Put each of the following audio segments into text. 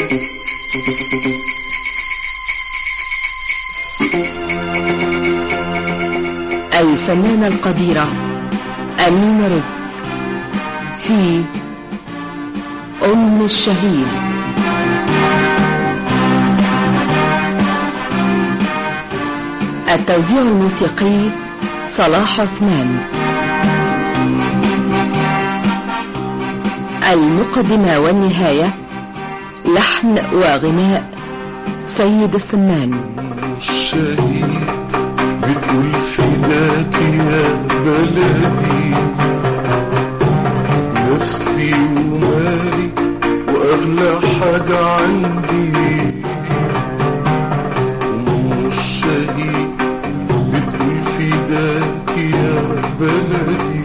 الفنانة القديرة أمينة رزق في أم الشهيد التوزيع الموسيقي صلاح عثمان المقدمة والنهاية لحن وغناء سيد السمان الشهيد بتقول فداك يا بلدي نفسي ومالي واغلى حاجة عندي أم الشهيد بتقول فداك يا بلدي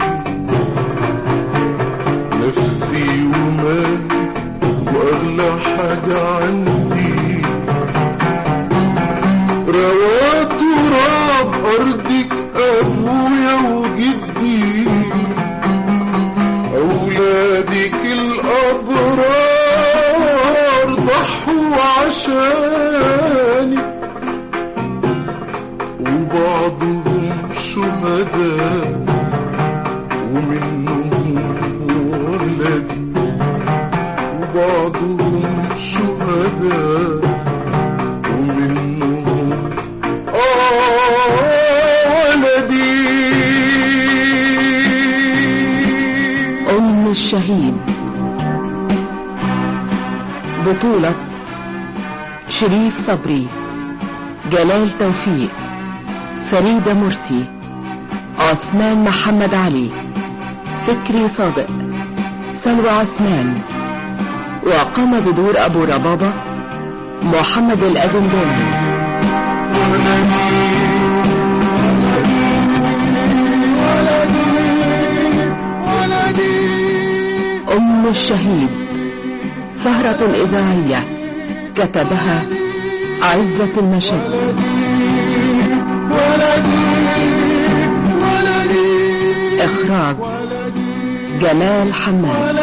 نفسي ومالي واغلى حاجة عندي روا تراب أرضك أبويا وجدي أولادك الأبرار ضحوا عشاني وبعضهم شهداء ومنهم ولدي وبعضهم شهداء ومنهم آه ولدي أم الشهيد بطولة شريف صبري جلال توفيق فريدة مرسي عثمان محمد علي فكري صادق سلوى عثمان وقام بدور أبو ربابة محمد الأدنداني أم الشهيد سهرة إذاعية كتبها عزة المشد إخراج جمال حماد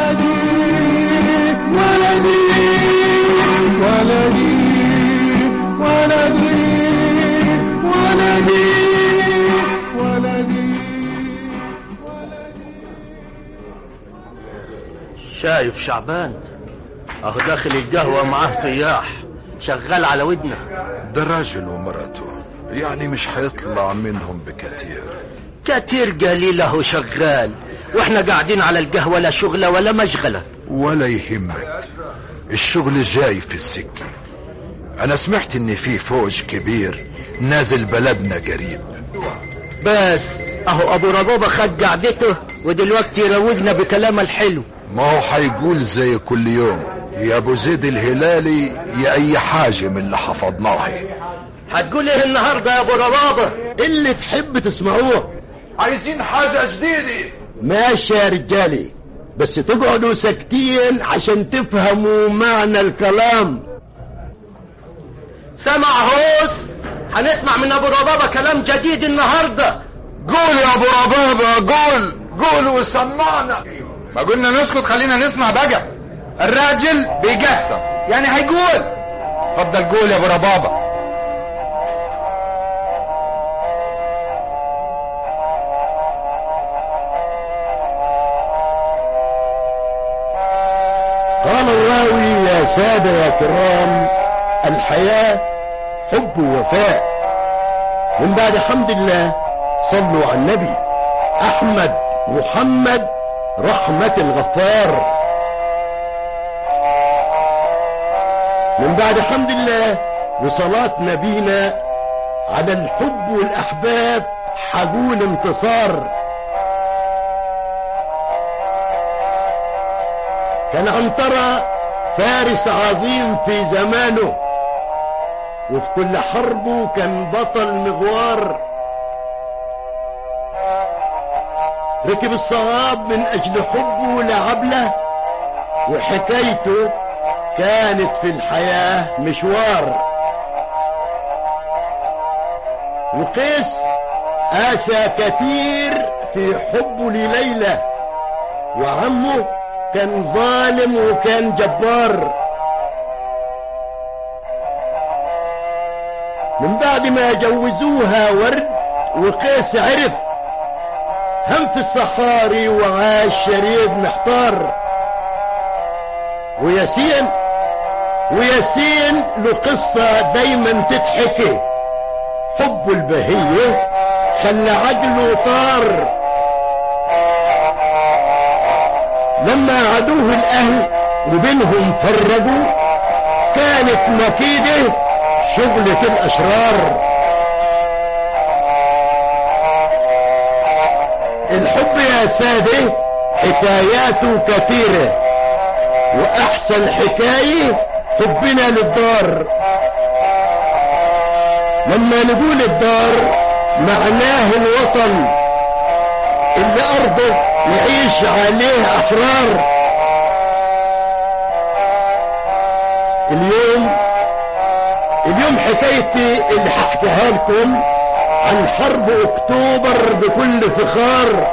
شايف شعبان اهو داخل القهوة معاه سياح شغال على ودنه ده راجل ومرته يعني مش هيطلع منهم بكتير كتير قليل اهو شغال واحنا قاعدين على القهوة لا شغلة ولا مشغلة ولا يهمك الشغل جاي في السكة انا سمعت ان في فوج كبير نازل بلدنا قريب بس اهو ابو ربابة خد قعدته ودلوقتي يروجنا بكلام الحلو ما هو هيقول زي كل يوم يا ابو زيد الهلالي يا اي حاجة من اللي حفظناها هتقول ايه النهاردة يا ابو ربابة اللي تحب تسمعوه عايزين حاجة جديدة ماشي يا رجالي بس تقعدوا ساكتين عشان تفهموا معنى الكلام سمع هوس هنسمع من ابو ربابة كلام جديد النهاردة قول يا ابو ربابة قول قول وسمعنا ما قلنا نسكت خلينا نسمع بقى الراجل بيجسم يعني هيقول اتفضل قول يا ابو ربابه قال الراوي يا سادة يا كرام الحياة حب ووفاء من بعد حمد الله صلوا على النبي أحمد محمد رحمة الغفار من بعد حمد الله وصلاة نبينا على الحب والأحباب حقول انتصار كان عنترة فارس عظيم في زمانه وفي كل حربه كان بطل مغوار ركب الصواب من اجل حبه لعبله وحكايته كانت في الحياة مشوار وقيس آسى كثير في حبه لليلى وعمه كان ظالم وكان جبار من بعد ما جوزوها ورد وقيس عرف هم في الصحاري وعاش شريد محتار وياسين وياسين له قصة دايما تتحكي حب البهية خلى عقله طار لما عدوه الاهل وبينهم فرقوا كانت مكيدة شغلة الاشرار الحب يا سادة حكاياته كثيرة واحسن حكاية حبنا للدار لما نقول الدار معناه الوطن اللي ارضه يعيش عليه احرار اليوم اليوم حكايتي اللي هحكيها لكم عن حرب اكتوبر بكل فخار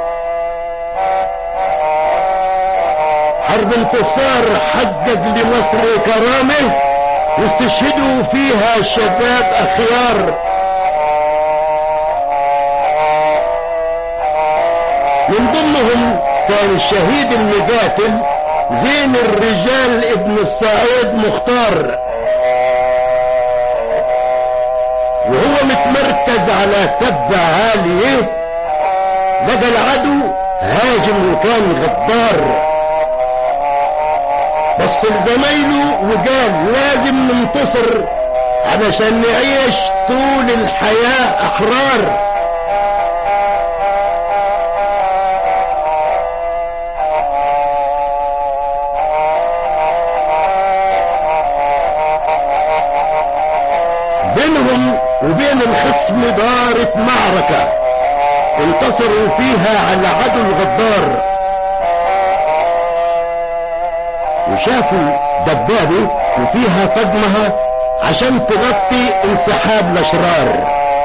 حرب انتصار حقق لمصر كرامه واستشهدوا فيها شباب اخيار من ضمنهم كان الشهيد المقاتل زين الرجال ابن الصعيد مختار وهو متمركز على تبة عالية لقى العدو هاجم وكان غدار بص لزمايله وقال لازم ننتصر علشان نعيش طول الحياة احرار بينهم وبين الخصم دارت معركة انتصروا فيها على عدو الغدار وشافوا دبابة وفيها قدمها عشان تغطي انسحاب الاشرار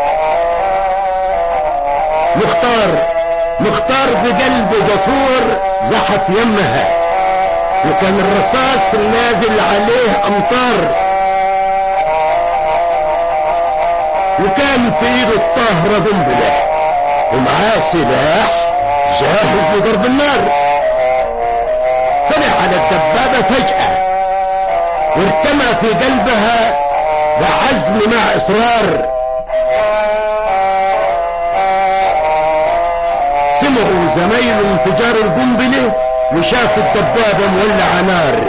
مختار مختار بقلب جسور زحف يمها وكان الرصاص نازل عليه امطار وكان في ايده الطاهرة قنبلة ومعاه سلاح جاهز لضرب النار طلع على الدبابة فجأة وارتمى في قلبها بعزم مع اصرار سمعوا زمايله انفجار القنبلة وشافوا الدبابة مولعة نار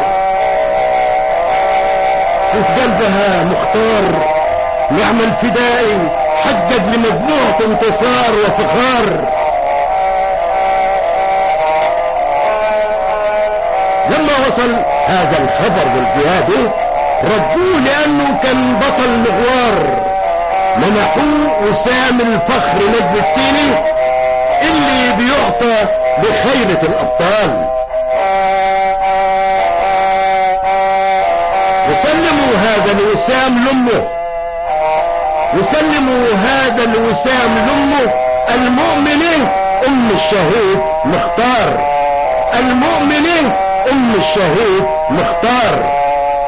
وفي قلبها مختار نعم الفدائي حقق لمجموعة انتصار وفخار لما وصل هذا الخبر بالقيادة ردوه لأنه كان بطل مغوار منحوه وسام الفخر نجم السيني اللي بيعطى بخيرة الأبطال وسلموا هذا الوسام لأمه وسلموا هذا الوسام لأمه المؤمنة أم الشهيد مختار المؤمنة أم الشهيد مختار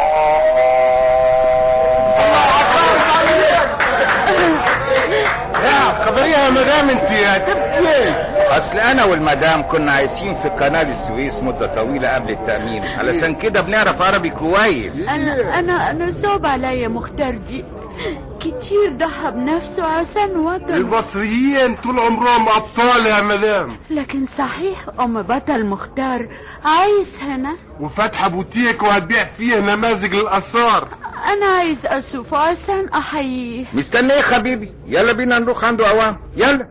يا خبريها يا مدام انت يا تبكي اصل انا والمدام كنا عايشين في قناة السويس مدة طويلة قبل التأمين علشان كده بنعرف عربي كويس انا انا انا صعب عليا مختار دي كتير ضحى بنفسه عشان وطن المصريين طول عمرهم ابطال يا مدام لكن صحيح ام بطل مختار عايز هنا وفاتحه بوتيك وهتبيع فيه نماذج للاثار انا عايز اشوفه عشان احييه مستني ايه حبيبي يلا بينا نروح عنده اوام يلا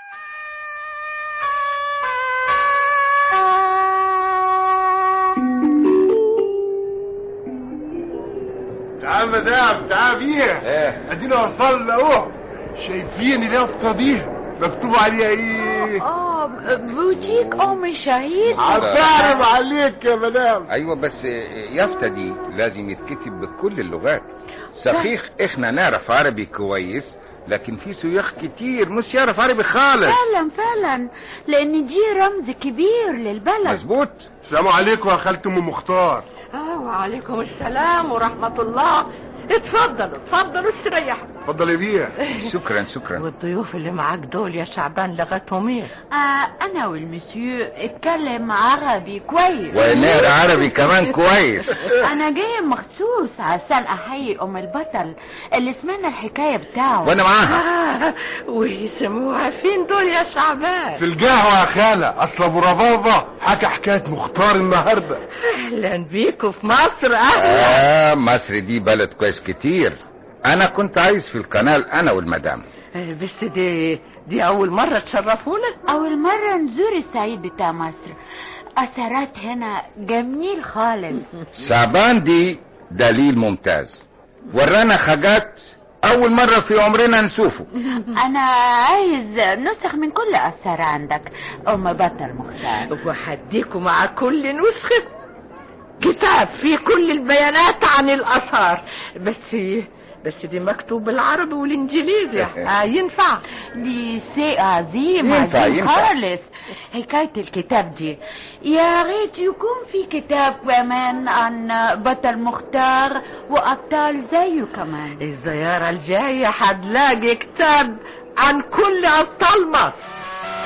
تعال مدام تعال بيها ايه ادينا وصلنا اهو شايفين اليافطه دي مكتوب عليها ايه اه بوتيك ام الشهيد عبارم عليك يا مدام ايوه بس يافطة دي لازم يتكتب بكل اللغات صحيح احنا نعرف عربي كويس لكن في سياح كتير مش يعرف عربي خالص فعلا فعلا لان دي رمز كبير للبلد مظبوط السلام عليكم يا خالة ام مختار اه وعليكم السلام ورحمة الله اتفضلوا اتفضلوا استريحوا اتفضل يا بيه شكرا شكرا والضيوف اللي معاك دول يا شعبان لغتهم ايه آه انا والمسيو اتكلم عربي كويس ونار عربي كمان كويس انا جاي مخصوص عشان احيي ام البطل اللي سمعنا الحكايه بتاعه وانا معاها آه ويسموها فين دول يا شعبان في القهوة يا خالة اصل ابو ربابة حكى حكاية مختار النهاردة اهلا بيكم في مصر اهلا آه مصر دي بلد كويس كتير انا كنت عايز في القناة انا والمدام آه، بس دي دي اول مرة تشرفونا اول مره نزور الصعيد بتاع مصر اثرات هنا جميل خالص شعبان دي دليل ممتاز ورانا حاجات اول مرة في عمرنا نشوفه انا عايز نسخ من كل اثار عندك ام بطل مختار وهديكم مع كل نسخة كتاب فيه كل البيانات عن الآثار بس بس دي مكتوب بالعربي والانجليزي آه ينفع دي شيء عظيم ينفع- عظيم ينفع. خالص حكاية الكتاب دي يا ريت يكون في كتاب كمان عن بطل مختار وأبطال زيه كمان الزيارة الجاية هتلاقي كتاب عن كل أبطال مصر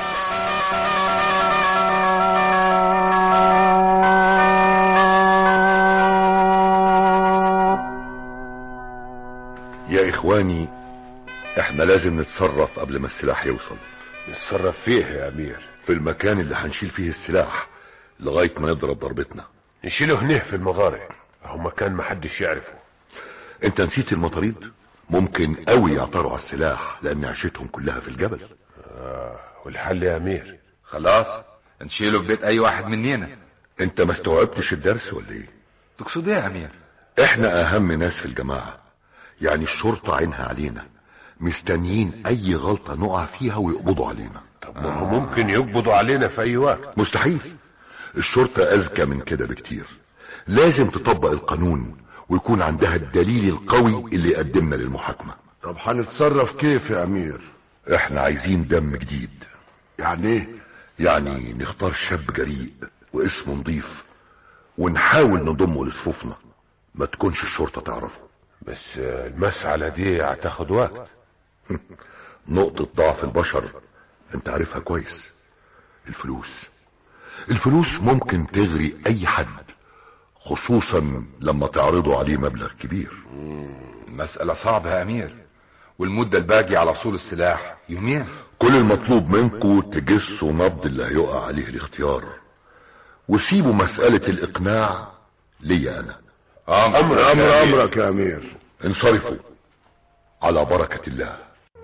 يا اخواني احنا لازم نتصرف قبل ما السلاح يوصل نتصرف فيه يا امير في المكان اللي هنشيل فيه السلاح لغاية ما نضرب ضربتنا نشيله هنا في المغارة اهو مكان محدش يعرفه انت نسيت المطاريد ممكن قوي يعثروا على السلاح لان عيشتهم كلها في الجبل آه والحل يا امير خلاص نشيله في بيت اي واحد مننا انت ما استوعبتش الدرس ولا ايه تقصد ايه يا امير احنا اهم ناس في الجماعة يعني الشرطة عينها علينا مستنيين اي غلطة نقع فيها ويقبضوا علينا طب ما هو ممكن يقبضوا علينا في اي وقت مستحيل الشرطة اذكى من كده بكتير لازم تطبق القانون ويكون عندها الدليل القوي اللي يقدمنا للمحاكمة طب هنتصرف كيف يا امير احنا عايزين دم جديد يعني ايه يعني نختار شاب جريء واسمه نضيف ونحاول نضمه لصفوفنا ما تكونش الشرطة تعرفه بس آه، المسعلة دي هتاخد وقت نقطة ضعف البشر انت عارفها كويس الفلوس الفلوس ممكن تغري اي حد خصوصا لما تعرضوا عليه مبلغ كبير مسألة صعبة يا امير والمدة الباقية على وصول السلاح يومين كل المطلوب منكم تجسوا نبض اللي هيقع عليه الاختيار وسيبوا مسألة الاقناع ليا انا امر امر امرك يا امير انصرفوا على بركة الله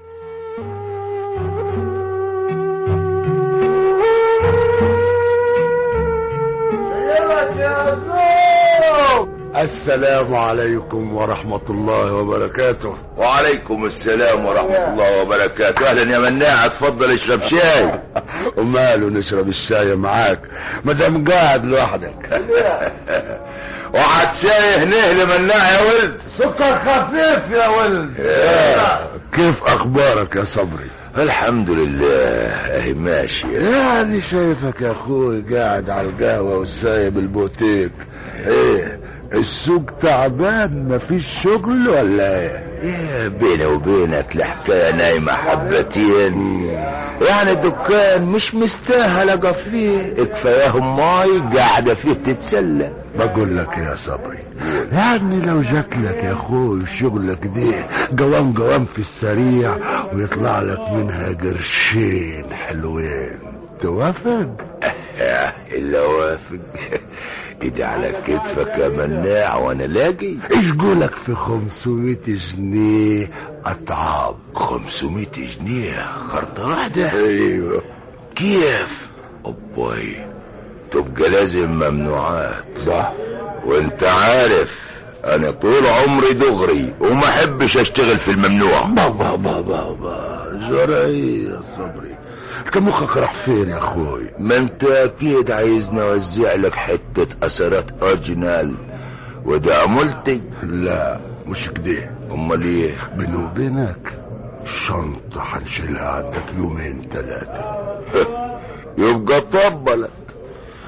السلام عليكم ورحمة الله وبركاته وعليكم السلام ورحمة الله وبركاته اهلا يا مناع اتفضل اشرب شاي وماله نشرب الشاي معاك مدام قاعد لوحدك وعد شاي هنيه لمناع يا ولد سكر خفيف يا ولد كيف اخبارك يا صبري الحمد لله اهي ماشي يعني شايفك يا اخوي قاعد على القهوة وسايب البوتيك ايه السوق تعبان مفيش شغل ولا ايه يا بيني وبينك الحكاية نايمة حبتين يعني الدكان مش مستاهل اقف فيه كفاياهم ماي قاعدة فيه تتسلى بقول لك يا صبري يعني لو جات لك يا اخوي شغلك دي قوام قوام في السريع ويطلع لك منها قرشين حلوين توافق يا الا وافق ايدي على كتفك يا مناع وانا لاقي ايش قولك في 500 جنيه اتعاب 500 جنيه خرطة واحدة ايوه كيف ابوي تبقى لازم ممنوعات صح وانت عارف انا طول عمري دغري وما احبش اشتغل في الممنوع بابا بابا بابا جرعي يا صبري كان مخك راح فين يا اخوي ما انت اكيد عايزني اوزع لك حتة اثرات اوريجينال وده عملتي لا مش كده امال ايه بيني وبينك الشنطة هنشيلها عندك يومين ثلاثة يبقى طبلك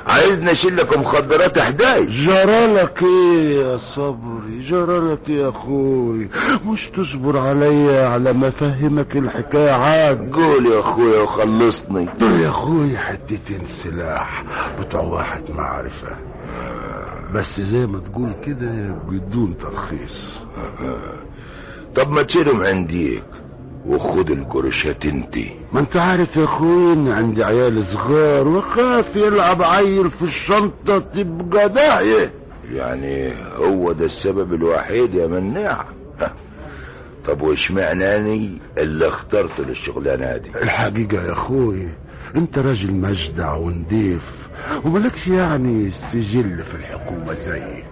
عايزني اشيل لك مخدرات احداي جرالك ايه يا صبري جرالك يا اخوي مش تصبر عليا على ما افهمك الحكايه عاد قول يا اخويا وخلصني دول يا اخوي حتتين سلاح بتوع واحد معرفة بس زي ما تقول كده بدون ترخيص طب ما تشيلهم عنديك وخد القرشات انتي ما انت عارف يا اخوي ان عندي عيال صغار وخاف يلعب عيل في الشنطة تبقى داهية يعني هو ده السبب الوحيد يا مناع ها. طب وش معناني اللي اخترت للشغلانه دي الحقيقة يا اخوي انت راجل مجدع ونضيف وملكش يعني سجل في الحكومة زيي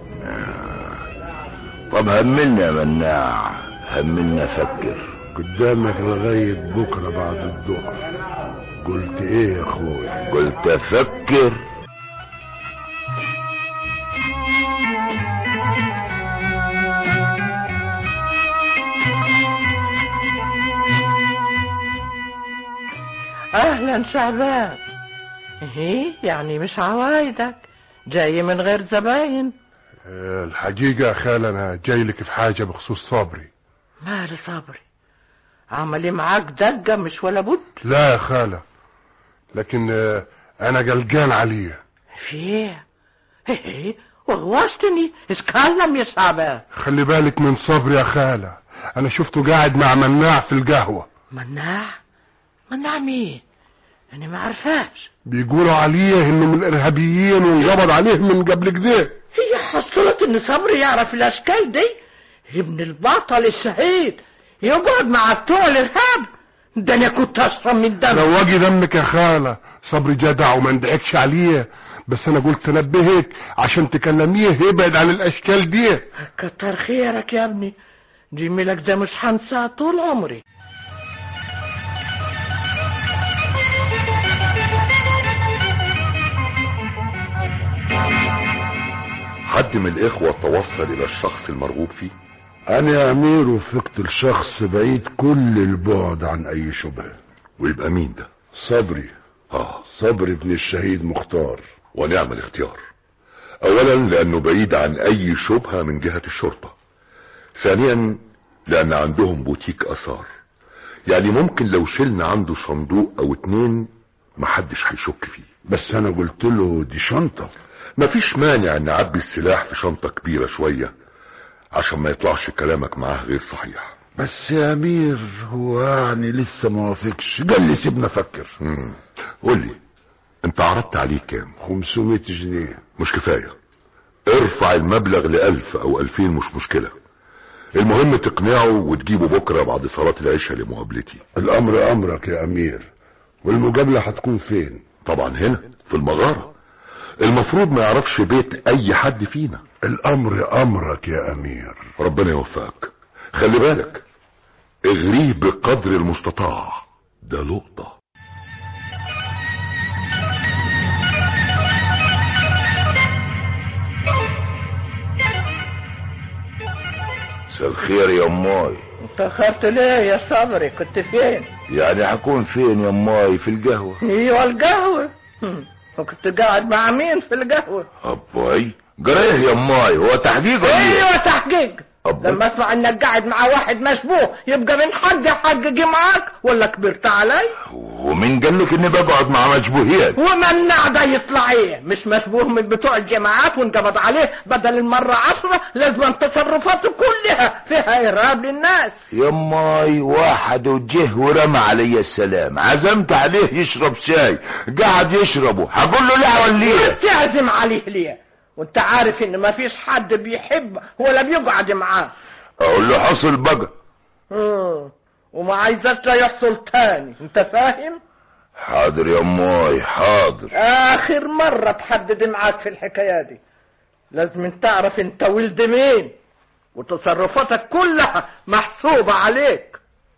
طب همنا يا مناع همنا فكر قدامك لغاية بكرة بعد الظهر قلت ايه يا اخوي قلت افكر اهلا شعبان ايه يعني مش عوايدك جاي من غير زباين الحقيقة يا خال أنا جاي لك في حاجة بخصوص صبري مالي صبري عمل إيه معاك دقة مش ولا بد لا يا خالة لكن آه، أنا قلقان عليه في ايه ايه وغوشتني اتكلم يا شعبان خلي بالك من صبري يا خالة أنا شفته قاعد مع مناع في القهوة مناع مناع مين انا ما عرفاش بيقولوا عليه إنه من الإرهابيين وانقبض عليه من قبل كده هي حصلت ان صبري يعرف الاشكال دي ابن البطل الشهيد يقعد مع بتوع الارهاب ده انا كنت اشرب من دم روجي دمك يا خالة صبري جدع وما ندعكش عليه بس أنا قلت نبهك عشان تكلميه يبعد عن الأشكال دي كتر خيرك يا ابني جميلك ده مش هنساه طول عمري حد من الإخوة توصل إلى الشخص المرغوب فيه انا يا امير وفقت الشخص بعيد كل البعد عن اي شبهة ويبقى مين ده صبري آه صبري ابن الشهيد مختار ونعم الاختيار اولا لانه بعيد عن اي شبهة من جهة الشرطة ثانيا لان عندهم بوتيك اثار يعني ممكن لو شلنا عنده صندوق او اتنين محدش هيشك فيه بس انا قلت له دي شنطة مفيش مانع ان نعبي السلاح في شنطة كبيرة شوية عشان ما يطلعش كلامك معاه غير صحيح بس يا امير هو يعني لسه ما وافقش قال لي سيبنا افكر مم. قول لي انت عرضت عليه كام 500 جنيه مش كفاية ارفع المبلغ لألف او ألفين مش مشكلة المهم تقنعه وتجيبه بكرة بعد صلاة العشاء لمقابلتي الامر امرك يا امير والمقابلة هتكون فين طبعا هنا في المغارة المفروض ما يعرفش بيت اي حد فينا الامر امرك يا امير ربنا يوفقك خلي بالك اغريه بقدر المستطاع ده لقطة مساء الخير يا اماي اتأخرت ليه يا صبري كنت فين يعني هكون فين يا اماي في القهوة ايوه القهوة هم، وكنت قاعد مع مين في القهوة اباي جريه يا اماي هو تحقيق ولا ايه ايوه تحقيق أبا. لما اسمع انك قاعد مع واحد مشبوه يبقى من حقي احقق معاك ولا كبرت علي ومين قال لك اني بقعد مع مشبوهين ومنع ده يطلع ايه مش مشبوه من بتوع الجماعات وانقبض عليه بدل المرة عشرة لازم تصرفاته كلها فيها ارهاب للناس يا اماي واحد وجه ورمى علي السلام عزمت عليه يشرب شاي قعد يشربه هقول له لا ولا ايه تعزم عليه ليه وانت عارف ان مفيش حد بيحب ولا بيقعد معاه اقول له حصل بقى مم. وما عايزك لا يحصل تاني انت فاهم حاضر يا اماي حاضر اخر مرة تحدد معاك في الحكاية دي لازم تعرف انت ولد مين وتصرفاتك كلها محسوبة عليك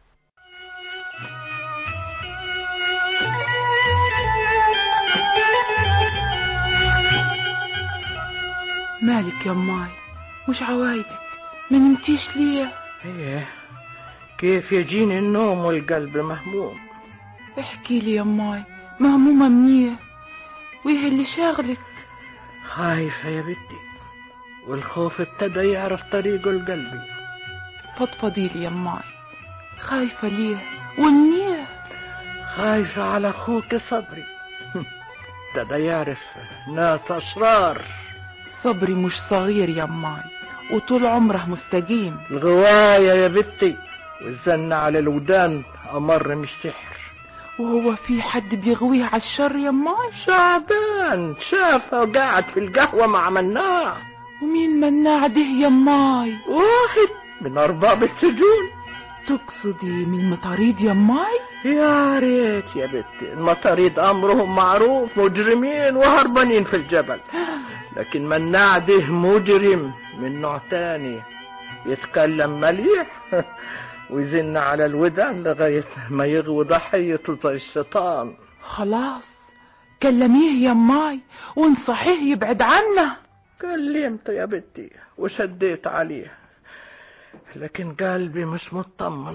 مالك يا ماي مش عوايدك ما نمتيش ليه ايه كيف يجيني النوم والقلب مهموم احكي لي يا ماي مهمومة منيه وايه اللي شاغلك خايفة يا بنتي والخوف ابتدى يعرف طريقه لقلبي فضفضي لي يا ماي خايفة ليه ومنيه خايفة على أخوك صبري ابتدى يعرف ناس أشرار صبري مش صغير يا ماي وطول عمره مستقيم الغواية يا بنتي والزن على الودان أمر مش سحر وهو في حد بيغويه على الشر يا ماي شعبان شافه قاعد في القهوة مع مناع ومين مناع ده يا ماي واحد من أرباب السجون تقصدي من مطاريد يا ماي يا ريت يا بنتي المطاريد أمرهم معروف مجرمين وهربانين في الجبل لكن مناع ده مجرم من نوع تاني يتكلم مليح ويزن على الودان لغاية ما يغوي ضحيته زي الشيطان خلاص كلميه يا ماي وانصحيه يبعد عنا كلمته يا بنتي وشديت عليه لكن قلبي مش مطمن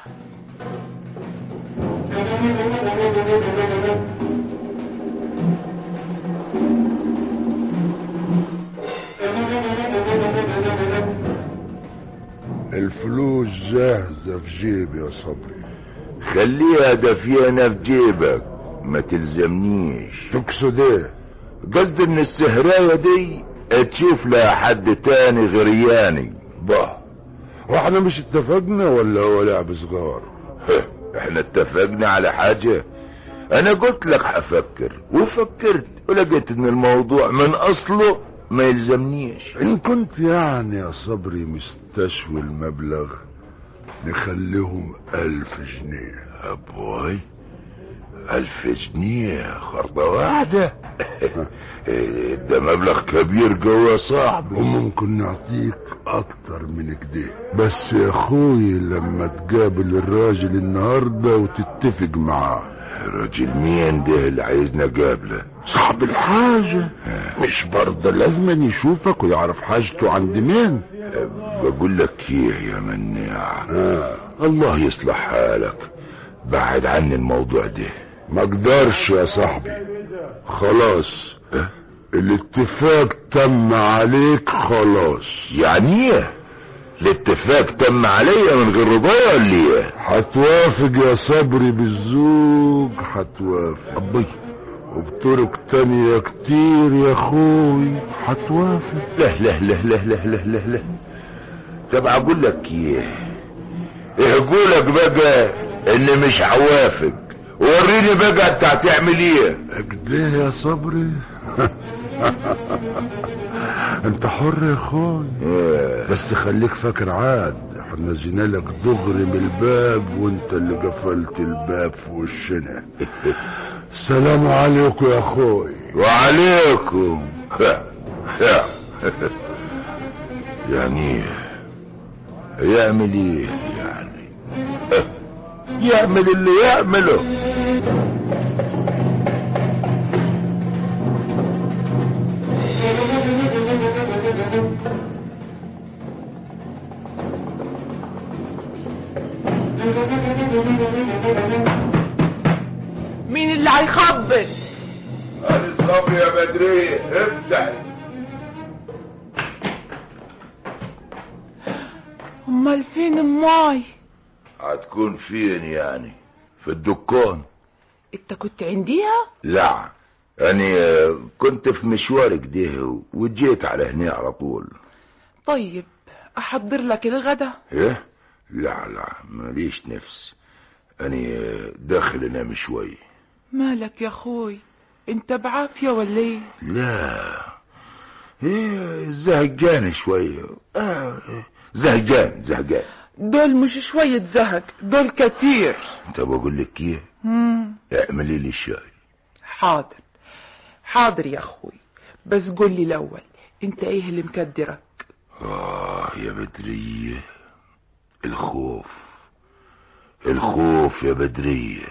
الفلوس جاهزة في جيبي يا صبري خليها دفيانة في جيبك ما تلزمنيش تقصد ايه قصدي ان السهراية دي تشوف لها حد تاني غرياني bah واحنا مش اتفقنا ولا هو لعب صغار احنا اتفقنا على حاجة انا قلت لك حفكر وفكرت ولقيت ان الموضوع من اصله ما يلزمنيش ان كنت يعني يا صبري مستشوي المبلغ نخليهم الف جنيه ابوي الف جنيه خرطة واحدة ده مبلغ كبير جوا صاحبي وممكن نعطيك اكتر من كده بس يا اخوي لما تقابل الراجل النهارده وتتفق معاه راجل مين ده اللي عايزنا قابله صاحب الحاجة مش برضه لازم يشوفك ويعرف حاجته عند مين بقول لك ايه يا مناع آه. الله يصلح حالك بعد عني الموضوع ده ما اقدرش يا صاحبي خلاص أه؟ الاتفاق تم عليك خلاص يعني ايه الاتفاق تم عليا من غير رضايا ولا ايه هتوافق يا صبري بالزوج هتوافق ابي وبطرق تانية كتير يا اخوي هتوافق لا لا لا لا لا لا لا لا طب اقول لك ايه ايه قولك بقى اني مش هوافق وريني بقى انت هتعمل ايه كده يا صبري انت حر يا اخوي بس خليك فاكر عاد احنا جينا لك دغري من الباب وانت اللي قفلت الباب في وشنا السلام عليكم يا اخوي وعليكم يعني يعمل ايه يعني يعمل اللي يعمله مين اللي هيخبط هذه الصبر يا بدرية افتح امال فين اماي هتكون فين يعني في الدكان انت كنت عنديها لا يعني كنت في مشوار كده وجيت على هنا على طول طيب احضر لك الغدا ايه لا لا ماليش نفس اني داخل انام شوي مالك يا اخوي انت بعافية ولا ايه لا ايه زهقان شوية آه زهقان زهقان دول مش شوية زهق دول كتير طب اقول لك ايه مم. اعملي لي الشاي حاضر حاضر يا اخوي بس قول لي الاول انت ايه اللي مكدرك اه يا بدرية الخوف الخوف يا بدرية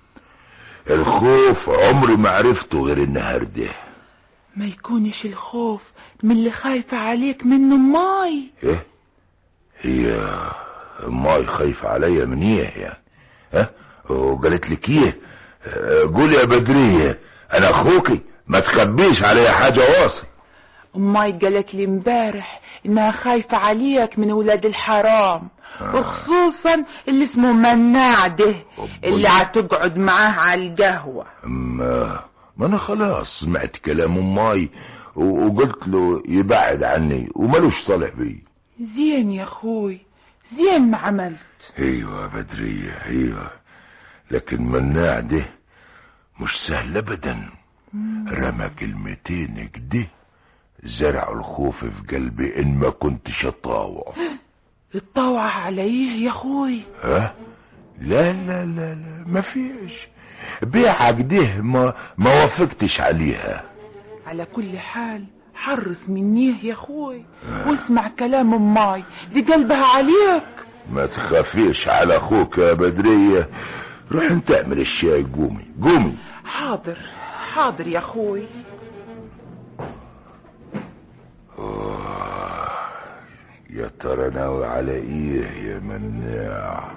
الخوف عمري ما عرفته غير النهارده ما يكونش الخوف من اللي خايفة عليك منه ماي ايه هي ماي خايفة عليا من ايه يعني ها وقالت لك ايه قول يا بدرية انا اخوكي ما تخبيش عليا حاجة واصل امي قالت لي امبارح انها خايفة عليك من ولاد الحرام آه. وخصوصا اللي اسمه مناع ده اللي هتقعد معاه على القهوة ما ما انا خلاص سمعت كلام امي و- وقلت له يبعد عني وملوش صالح بي زين يا اخوي زين ما عملت ايوه يا بدرية ايوه لكن مناع ده مش سهل ابدا رمى كلمتين كده زرع الخوف في قلبي ان ما كنتش اطاوع الطوعة عليه يا اخوي ها لا لا لا لا ما فيش بيعك ده ما ما وافقتش عليها على كل حال حرص منيه يا اخوي واسمع كلام امي دي قلبها عليك ما تخافيش على اخوك يا بدرية روح انت اعمل الشاي قومي قومي حاضر حاضر يا اخوي آه، يا ترى ناوي على ايه يا مناع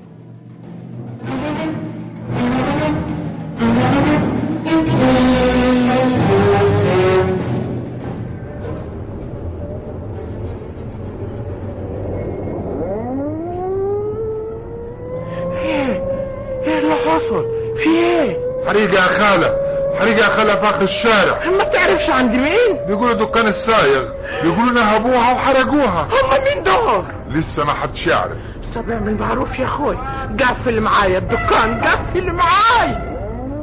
ايه ايه اللي حصل في ايه حريق يا خالة حريق يا خالة في اخر الشارع ما تعرفش عند مين بيقولوا دكان السايغ بيقولوا نهبوها وحرقوها هم مين دول لسه ما حدش يعرف طب اعمل معروف يا اخوي قفل معايا الدكان قفل معايا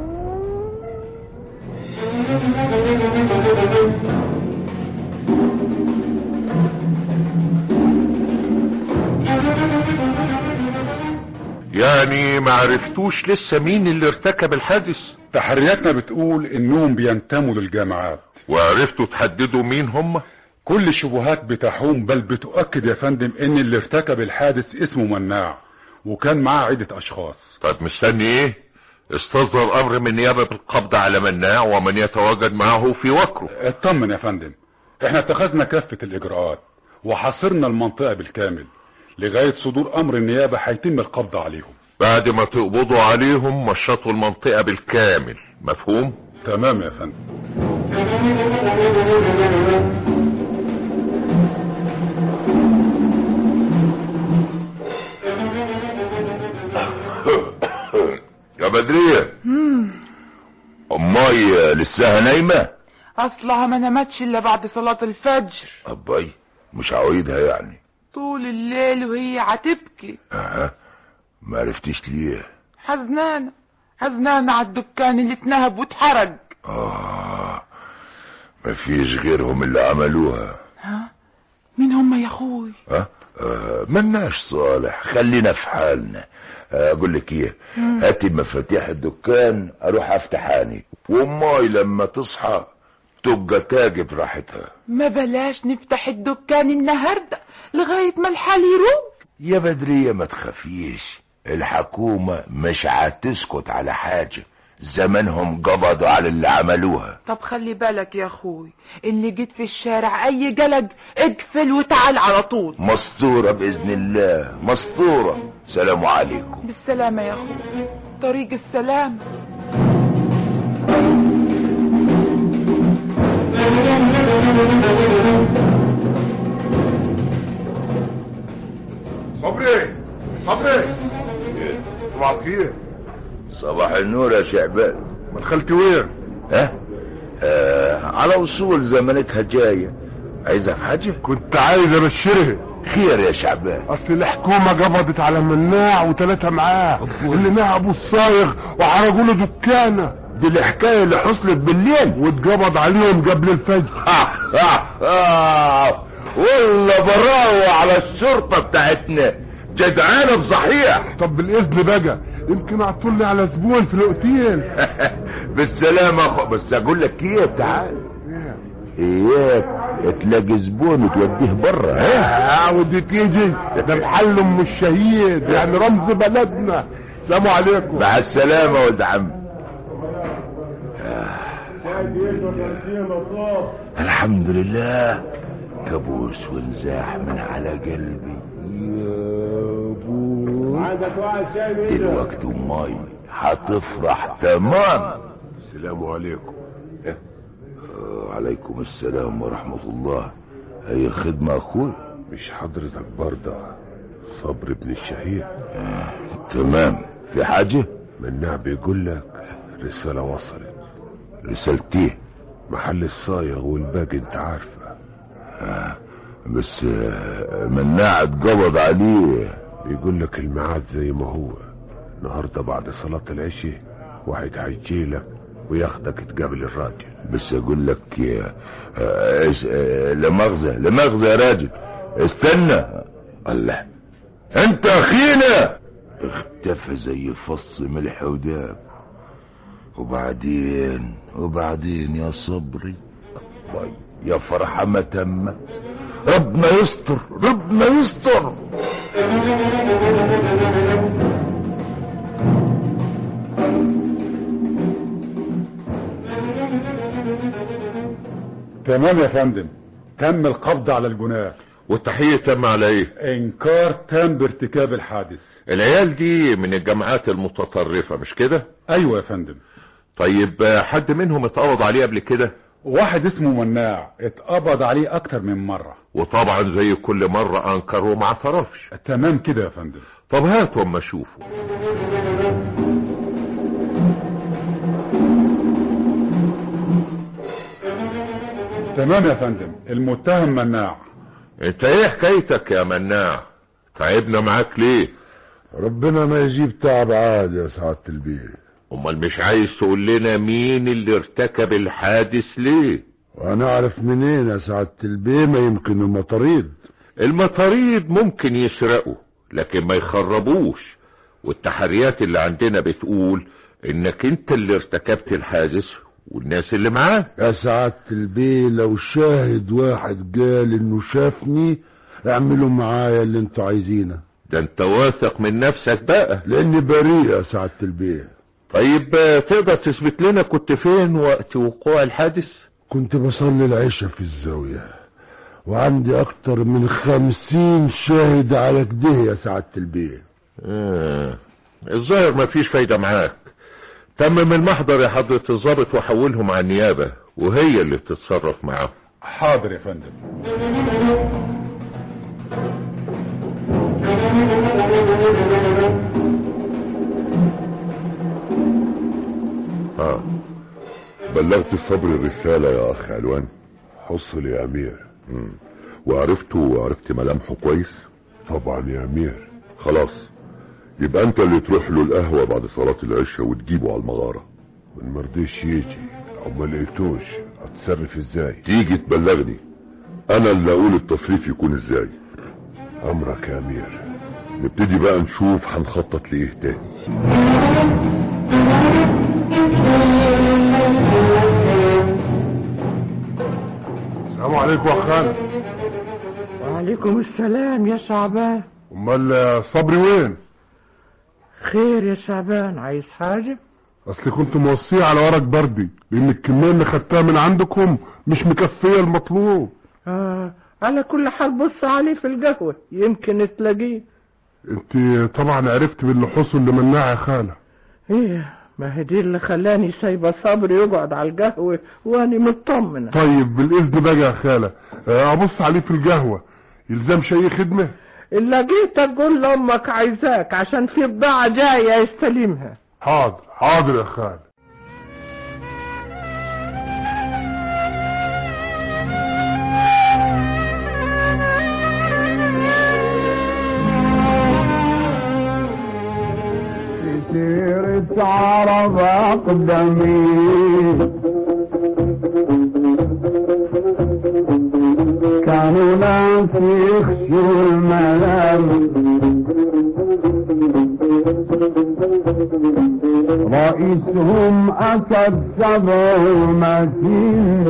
يعني ما عرفتوش لسه مين اللي ارتكب الحادث تحرياتنا بتقول انهم بينتموا للجامعات وعرفتوا تحددوا مين هم كل الشبهات بتحوم بل بتؤكد يا فندم ان اللي ارتكب الحادث اسمه مناع وكان معاه عدة اشخاص طب مستني ايه استصدر امر من نيابة بالقبض على مناع ومن يتواجد معه في وكره اطمن يا فندم احنا اتخذنا كافة الاجراءات وحاصرنا المنطقة بالكامل لغاية صدور امر النيابة هيتم القبض عليهم بعد ما تقبضوا عليهم مشطوا المنطقة بالكامل مفهوم تمام يا فندم يا بدرية مم. امي لساها نايمة اصلها ما نامتش الا بعد صلاة الفجر اباي مش عوايدها يعني طول الليل وهي هتبكي أه. ما عرفتش ليه حزنانة حزنانة على الدكان اللي اتنهب واتحرق آه ما فيش غيرهم اللي عملوها ها مين هم يا اخوي ها آه مناش صالح خلينا في حالنا آه، اقول لك ايه مم. هاتي مفاتيح الدكان اروح افتحاني وامي لما تصحى تبقى تاجي براحتها ما بلاش نفتح الدكان النهاردة لغاية ما الحال يروق يا بدرية ما تخافيش الحكومة مش هتسكت على حاجة زمانهم قبضوا على اللي عملوها طب خلي بالك يا اخوي اللي جيت في الشارع اي قلق اقفل وتعال على طول مستورة بإذن الله مستورة سلام عليكم بالسلامة يا اخوي طريق السلام صبري صبري صباح الخير صباح النور يا شعبان من خالتي وين ها آه على وصول زمانتها جاية عايزة في حاجة كنت عايز ابشرها خير يا شعبان اصل الحكومة قبضت على مناع وثلاثة معاه اللي نهبوا الصايغ وحرقوا له دكانه دي الحكاية اللي حصلت بالليل واتقبض عليهم قبل الفجر آه آه آه والله براوة على الشرطة بتاعتنا جدعانة بصحيح طب بالاذن بقى يمكن اعطولي على زبون في الاوتيل بالسلامة أخو بس اقول لك ايه تعال اياك تلاقي زبون وتوديه بره ها اه ودي تيجي ده محل ام الشهيد يعني رمز بلدنا سلام عليكم مع السلامة ولد عم الحمد لله كابوس وانزاح من على قلبي يا ابو دلوقتي امي هتفرح تمام السلام عليكم وعليكم السلام ورحمة الله أي خدمة أخوي مش حضرتك برضه صبر ابن الشهيد آه. تمام في حاجة مناع بيقول لك رسالة وصلت رسالتيه محل الصايغ والباقي انت عارفه آه. بس آه، مناع اتقبض عليه بيقول لك الميعاد زي ما هو النهارده بعد صلاة العشاء واحد هيجيلك وياخدك تقابل الراجل بس اقول لك يا آه، إيش- آه، لا مؤاخذة لا مؤاخذة يا راجل استنى الله انت اخينا اختفى زي فص ملح وداب وبعدين وبعدين يا صبري الله يا فرحة ما تمت ربنا يستر ربنا يستر تمام يا فندم تم القبض على الجناه والتحقيق تم على ايه انكار تام بارتكاب الحادث العيال دي من الجماعات المتطرفة مش كده ايوه يا فندم طيب آه، حد منهم اتقبض عليه قبل كده واحد اسمه مناع اتقبض عليه اكتر من مرة وطبعا زي كل مرة انكر وما اعترفش تمام كده يا فندم طب هاتوا اما اشوفه تمام يا فندم المتهم مناع انت ايه حكايتك يا مناع تعبنا معاك ليه ربنا ما يجيب تعب عاد يا سعادة البيه امال مش عايز تقول لنا مين اللي ارتكب الحادث ليه وانا اعرف منين يا سعادة البيه ما يمكن المطاريد المطاريد ممكن يسرقوا لكن ما يخربوش والتحريات اللي عندنا بتقول انك انت اللي ارتكبت الحادث والناس اللي معاه يا سعادة البيه لو شاهد واحد قال انه شافني اعملوا معايا اللي انتوا عايزينه ده انت واثق من نفسك بقى لاني بريء يا سعادة البيه طيب آه، تقدر تثبت لنا كنت فين وقت وقوع الحادث كنت بصلي العشاء في الزاوية وعندي اكتر من خمسين شاهد على كده يا سعادة البيه آه. الظاهر ما فيش فايدة معاك تمم المحضر يا حضرة الضابط وحولهم على النيابة وهي اللي تتصرف معاهم حاضر يا فندم اه بلغت صبر الرسالة يا اخ علوان حصل يا امير مم. وعرفته وعرفت ملامحه كويس طبعا يا امير خلاص يبقى انت اللي تروح له القهوة بعد صلاة العشاء وتجيبه على المغارة من مرضيش يجي او ما لقيتوش اتصرف ازاي تيجي تبلغني انا اللي اقول التصريف يكون ازاي امرك يا امير نبتدي بقى نشوف هنخطط لايه تاني السلام عليكم يا خالد وعليكم السلام يا شعبان امال صبري وين خير يا شعبان عايز حاجة اصل كنت موصيه على ورق بردي لان الكميه اللي خدتها من عندكم مش مكفيه المطلوب آه على كل حال بص عليه في القهوة يمكن تلاقيه انت طبعا عرفت باللي حصل لمناع يا خاله ايه ما هي دي اللي خلاني سايبة صبري يقعد على القهوة واني مطمنة طيب بالاذن بقى يا خاله آه، ابص عليه في القهوه يلزمش اي خدمه إلا جيت اقول لامك عايزاك عشان في بضاعة جاية يستلمها حاضر حاضر يا خاله سيرة عرب أقدمي كانوا ناس يخشوا الملام رئيسهم أسد سبع متين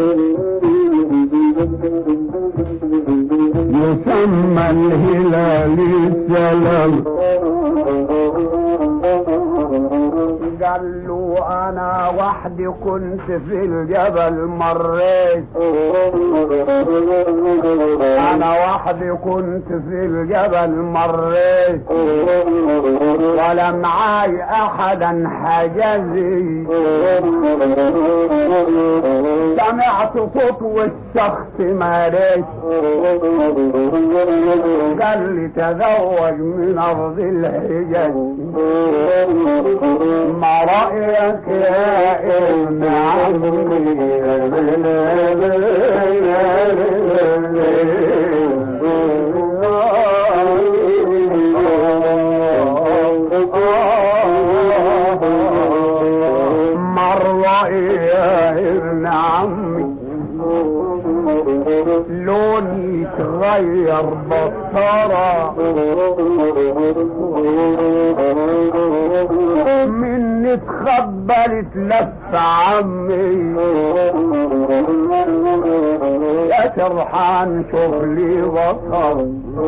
يسمى الهلال السلام قال له انا وحدي كنت في الجبل مريت انا وحدي كنت في الجبل مريت ولا معاي احدا حجزي سمعت صوت والشخص ماريت قال لي تزوج من ارض الحجاز ما رايك يا ابن عمي مرة يا ابن عمي لوني تغير بصرة مني اتخبلت لف عمي يا سرحان شوف لي بصر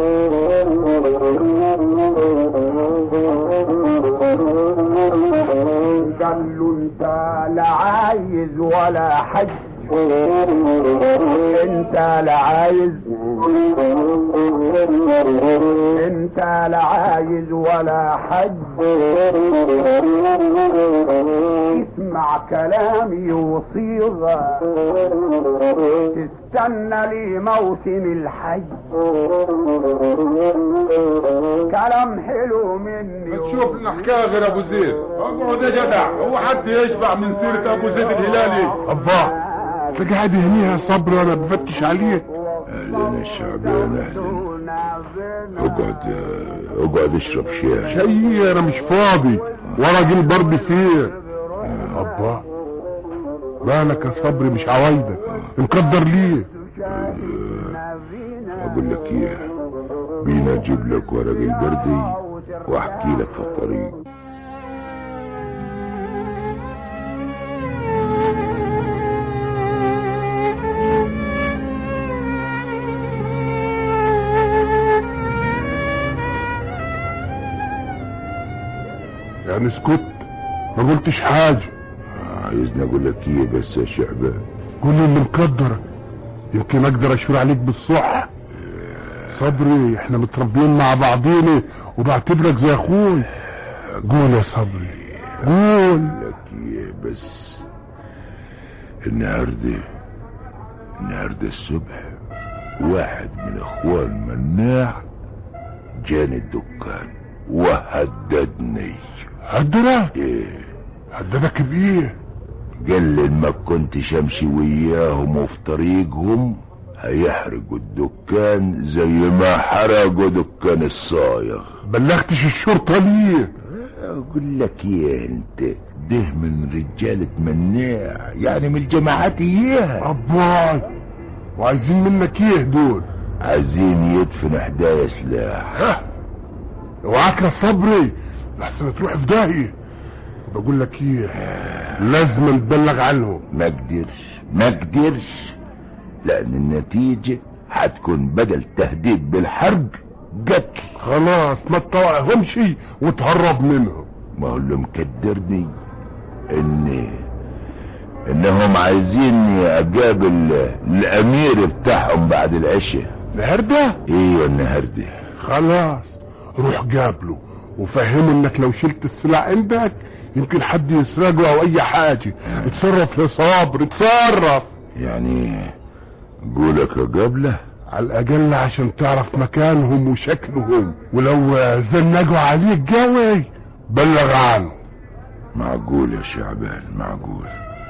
قال له انت لا عايز ولا حج انت لا عايز انت لا عايز ولا حج اسمع كلامي وصيغة تستنى لي موسم الحج كلام حلو مني تشوف لنا حكايه غير ابو زيد اقعد يا جدع هو حد يشبع من سيره ابو زيد الهلالي الله انت قاعد هنيها صبر وانا بفتش عليك اهلا يا شعبان اهلا اقعد اقعد اشرب شاي شيء انا مش فاضي ورق البرد فيه ابا مالك يا صبري مش عوايدك مقدر ليه اقول لك ايه بينا اجيب لك ورق البردي واحكي لك في الطريق يعني اسكت ما قلتش حاجة عايزني اقول لك ايه بس يا شعبان قول لي اللي مقدرك يمكن اقدر اشور عليك بالصح صبري احنا متربيين مع بعضينا وبعتبرك زي اخوي قول يا صبري قول لك ايه بس النهارده النهارده الصبح واحد من اخوان مناع جاني الدكان وهددني هددك ايه هددك بايه قال لي ما كنتش امشي وياهم وفي طريقهم هيحرقوا الدكان زي ما حرقوا دكان الصايغ بلغتش الشرطة ليه اقول لك ايه انت ده من رجالة مناع يعني من الجماعات اياها اباي وعايزين منك ايه دول عايزين يدفن حدايا سلاح ها اوعاك يا صبري لحسن تروح في داهية بقول لك ايه لازم تبلغ عنهم ما قدرش ما قدرش لان النتيجة هتكون بدل تهديد بالحرب قتل خلاص ما تطوعهمش وتهرب منهم ما هو اللي مكدرني ان انهم عايزيني اقابل الامير بتاعهم بعد العشاء النهارده ايوه النهارده خلاص روح قابله وفهمه انك لو شلت السلاح عندك يمكن حد يسرقه او اي حاجة اتصرف يا صابر اتصرف يعني قولك اقابله على الاقل عشان تعرف مكانهم وشكلهم ولو زنقوا عليك قوي بلغ عنه معقول يا شعبان معقول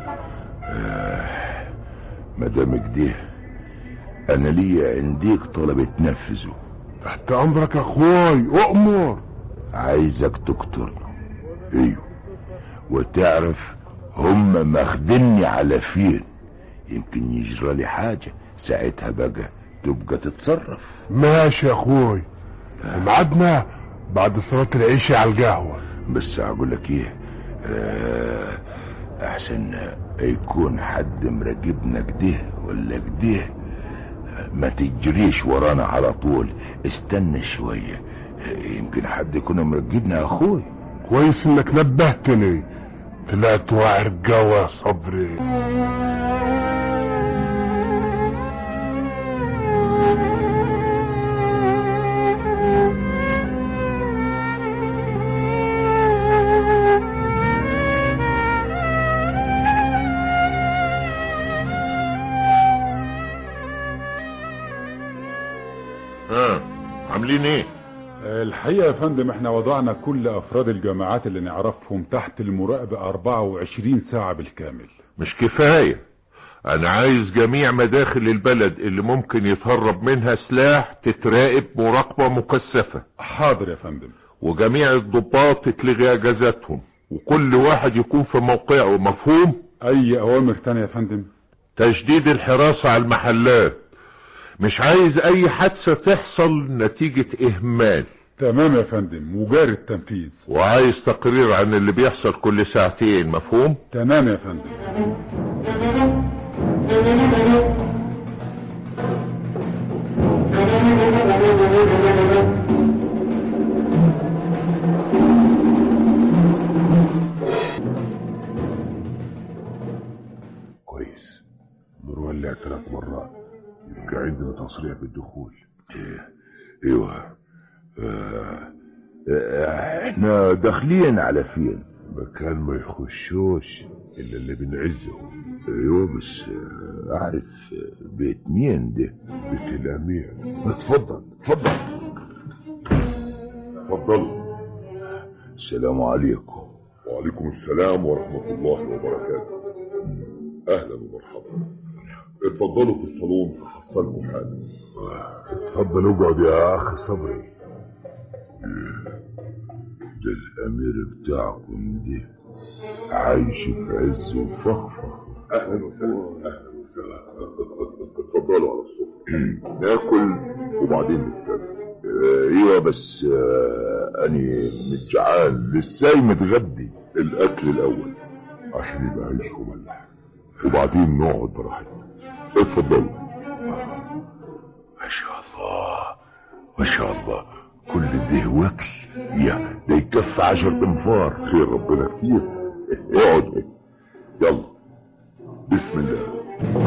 آه مدام كده انا ليا عنديك طلب تنفذه تحت امرك يا اخوي اؤمر عايزك تقتله ايوه وتعرف هم ماخدني على فين يمكن يجرى لي حاجة ساعتها بقى تبقى تتصرف ماشي يا اخوي ومعادنا بعد صلاة العشاء على القهوة بس اقول لك ايه آه احسن يكون حد مراقبنا كده ولا كده ما تجريش ورانا على طول استنى شوية يمكن حد يكون مراقبنا يا اخوي كويس انك نبهتني طلعت واعر جوا يا صبري ها عاملين ايه الحقيقة يا فندم احنا وضعنا كل افراد الجماعات اللي نعرفهم تحت المراقبة 24 ساعة بالكامل مش كفاية انا عايز جميع مداخل البلد اللي ممكن يتهرب منها سلاح تتراقب مراقبة مكثفة حاضر يا فندم وجميع الضباط تتلغي اجازاتهم وكل واحد يكون في موقعه مفهوم اي اوامر تانية يا فندم تشديد الحراسة على المحلات مش عايز اي حادثة تحصل نتيجة اهمال تمام يا فندم وجاري التنفيذ وعايز تقرير عن اللي بيحصل كل ساعتين مفهوم تمام يا فندم كويس نولع ثلاث مرات يبقى عندنا تصريح بالدخول ايه ايوه آه، آه، احنا داخلين على فين مكان ما يخشوش الا اللي بنعزهم ايوه بس آه، اعرف آه، بيت مين ده بيت الامير اتفضل اتفضل اتفضلوا السلام عليكم وعليكم السلام ورحمة الله وبركاته أهلا ومرحبا اتفضلوا في الصالون هحصلكم حاجة اتفضل اقعد يا أخ صبري ده الامير بتاعكم ده عايش في عز وفخفخ أهلا وسهلا أهلا وسهلا اتفضلوا على الصبح ناكل وبعدين نتكلم آه، ايوه بس آه، اني متجعان لساي متغدي الأكل الأول عشان يبقى عيش وملح وبعدين نقعد براحتنا اتفضلوا ما شاء الله ما شاء الله كل ده وكل يا ده يكفي عشر انفار خير ربنا كتير اقعد هيك. يلا بسم الله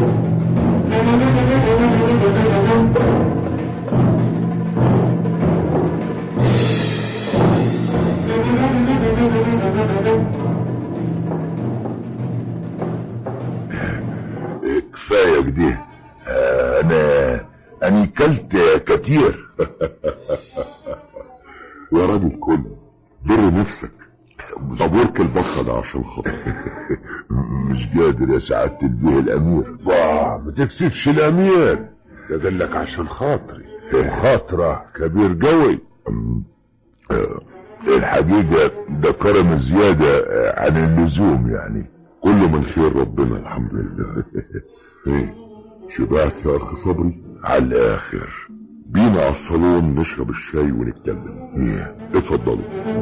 كفايه كده آه، انا انا كلت كتير يا راجل كل بر نفسك طب ورك البصل ده عشان خاطر مش قادر يا سعادة البيه الامير واه ما تكسفش الامير ده قال لك عشان خاطري خاطرة كبير قوي أم، آه، الحقيقة ده كرم زيادة آه، عن اللزوم يعني كله من خير ربنا الحمد لله ايه شبعت يا اخ صبري على الاخر بينا على الصالون نشرب الشاي ونتكلم ايه اتفضلوا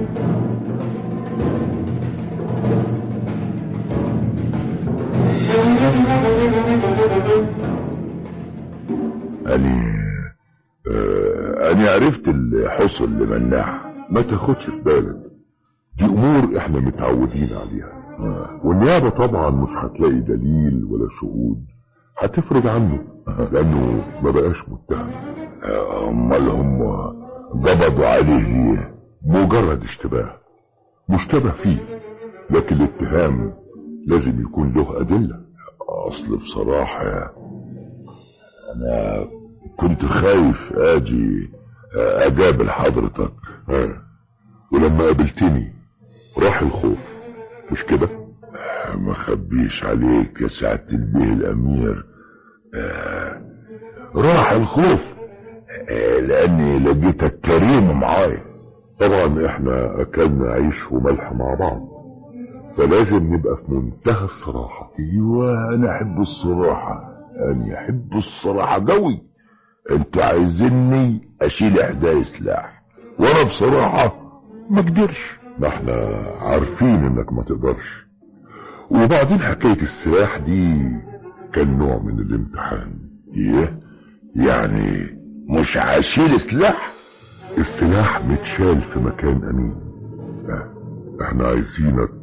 اني آه، اني عرفت اللي حصل لمناح ما تاخدش في بالك دي امور احنا متعودين عليها والنيابة طبعا مش هتلاقي دليل ولا شهود هتفرج عنه لانه ما بقاش متهم آه، امال هم قبضوا عليه ليه مجرد اشتباه مشتبه فيه لكن الاتهام لازم يكون له ادلة اصل بصراحة انا كنت خايف اجي آه، اقابل حضرتك ها ولما قابلتني راح الخوف مش كده ما خبيش عليك يا سعادة البيه الامير آه، راح الخوف آه، لاني لقيتك كريم معايا طبعا احنا اكلنا عيش وملح مع بعض فلازم نبقى في منتهى الصراحة ايوه انا احب الصراحة انا احب الصراحة قوي انت عايزني اشيل احداث سلاح وانا بصراحة ما اقدرش ما احنا عارفين انك ما تقدرش وبعدين حكاية السلاح دي كان نوع من الامتحان ايه يعني مش هشيل سلاح السلاح متشال في مكان امين اه، احنا عايزينك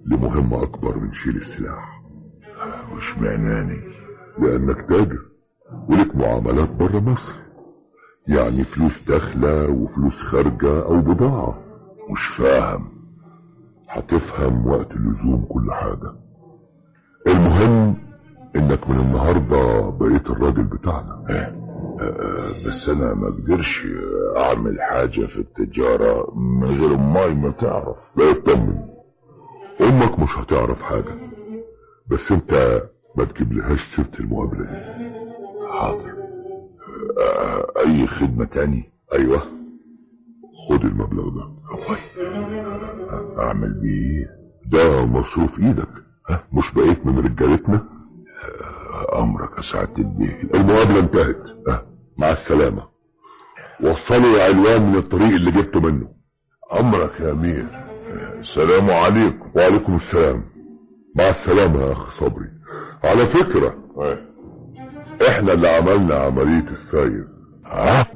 لمهمة اكبر من شيل السلاح مش معناني لانك تاجر ولك معاملات بره مصر يعني فلوس داخلة وفلوس خارجة او بضاعة مش فاهم هتفهم وقت اللزوم كل حاجة المهم انك من النهاردة بقيت الراجل بتاعنا آه، بس انا ما اقدرش اعمل حاجة في التجارة من غير امي ما تعرف لا اطمن امك مش هتعرف حاجة بس انت ما تجيبلهاش سيرة المقابلة دي حاضر آه، اي خدمة تاني ايوه خد المبلغ ده اعمل بيه ده مصروف ايدك ها مش بقيت من رجالتنا امرك يا سعادة البيه المقابلة انتهت ها مع السلامة وصلوا يا علوان من الطريق اللي جبته منه امرك يا امير السلام عليكم وعليكم السلام مع السلامة يا اخ صبري على فكرة احنا اللي عملنا عملية السير ها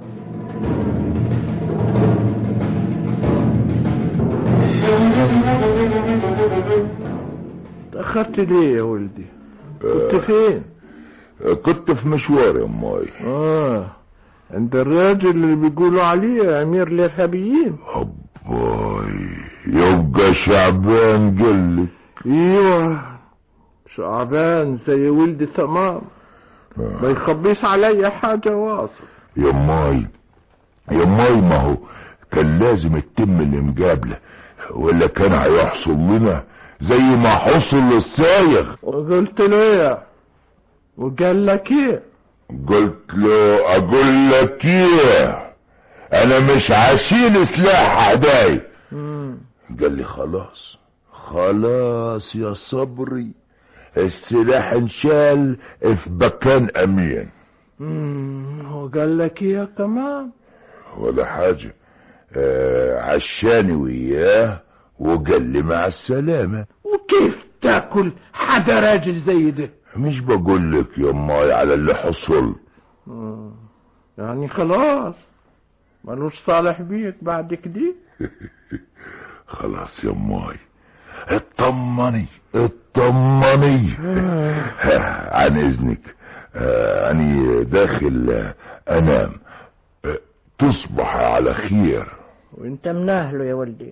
تأخرت ليه يا ولدي كنت فين كنت في مشوار يا امي اه عند الراجل اللي بيقولوا عليه امير الارهابيين باي يبقى شعبان قلك ايوه شعبان زي ولدي تمام ما يخبيش عليا حاجة واصل يا ماي يا ماي ما هو كان لازم تتم المقابلة ولا كان هيحصل لنا زي ما حصل للسايغ وقلت له ايه وقال لك ايه قلت له اقول لك ايه انا مش هشيل سلاح اعدائي قال لي خلاص خلاص يا صبري السلاح انشال في مكان امين مم، وقال لك ايه كمان ولا حاجة آه عشاني وياه وقال لي مع السلامة وكيف تاكل حدا راجل زي ده مش بقول لك يا ماي على اللي حصل مم، يعني خلاص ملوش صالح بيك بعد كده خلاص يا ماي اطمني اطمني عن اذنك آه، اني داخل آه، انام آه، تصبح على خير وانت من اهله يا ولدي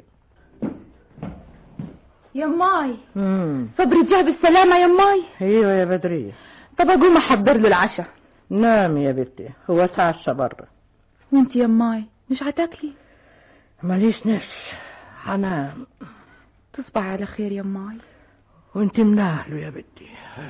يا ماي صبري جه بالسلامة يا ماي ايوه يا بدرية طب اقوم احضر له العشاء نام يا بنتي هو اتعشى برا وانت يا ماي مش هتاكلي ماليش نفس هنام تصبح على خير يا ماي وانت من اهله يا بنتي